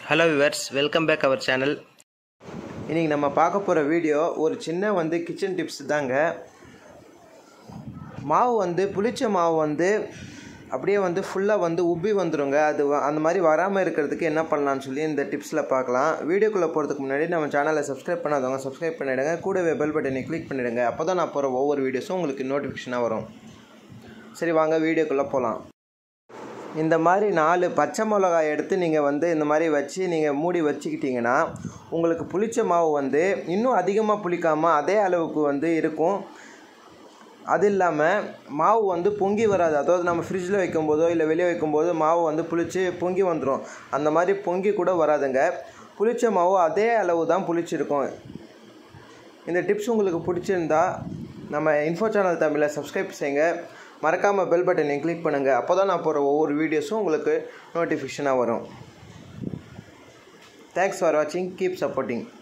hello viewers welcome back our channel இன்றைக்கி நம்ம பார்க்க போகிற வீடியோ ஒரு சின்ன வந்து கிச்சன் டிப்ஸ் தாங்க மாவு வந்து புளிச்ச மாவு வந்து அப்படியே வந்து ஃபுல்லாக வந்து உப்பி வந்துருங்க அது வ- அந்த மாதிரி வராமல் இருக்கிறதுக்கு என்ன பண்ணலாம்னு சொல்லி இந்த டிப்ஸில் பார்க்கலாம் வீடியோக்குள்ளே போகிறதுக்கு முன்னாடி நம்ம சேனலை சப்ஸ்கிரைப் பண்ணாதவங்க சப்ஸ்கிரைப் பண்ணிவிடுங்க கூடவே பெல் பட்டனை கிளிக் பண்ணிவிடுங்க அப்போ தான் நான் போகிற ஒவ்வொரு வீடியோஸும் உங்களுக்கு நோட்டிஃபிகேஷனாக வரும் சரி வாங்க வீடியோக்குள்ளே போகலாம் இந்த மாதிரி நாலு பச்சை மிளகாய் எடுத்து நீங்கள் வந்து இந்த மாதிரி வச்சு நீங்கள் மூடி வச்சுக்கிட்டிங்கன்னா உங்களுக்கு புளிச்ச மாவு வந்து இன்னும் அதிகமாக புளிக்காமல் அதே அளவுக்கு வந்து இருக்கும் அது இல்லாமல் மாவு வந்து பொங்கி வராது அதாவது நம்ம ஃப்ரிட்ஜில் வைக்கும்போதோ இல்லை வெளியே வைக்கும்போதோ மாவு வந்து புளிச்சு பொங்கி வந்துடும் அந்த மாதிரி பொங்கி கூட வராதுங்க புளிச்ச மாவு அதே அளவு தான் புளிச்சிருக்கும் இந்த டிப்ஸ் உங்களுக்கு பிடிச்சிருந்தா நம்ம இன்ஃபோ சேனல் தமிழை சப்ஸ்கிரைப் செய்யுங்க மறக்காமல் பெல் பட்டனை கிளிக் பண்ணுங்கள் அப்போ தான் நான் போகிற ஒவ்வொரு வீடியோஸும் உங்களுக்கு நோட்டிஃபிகேஷனாக வரும் தேங்க்ஸ் ஃபார் வாட்சிங் கீப் சப்போர்ட்டிங்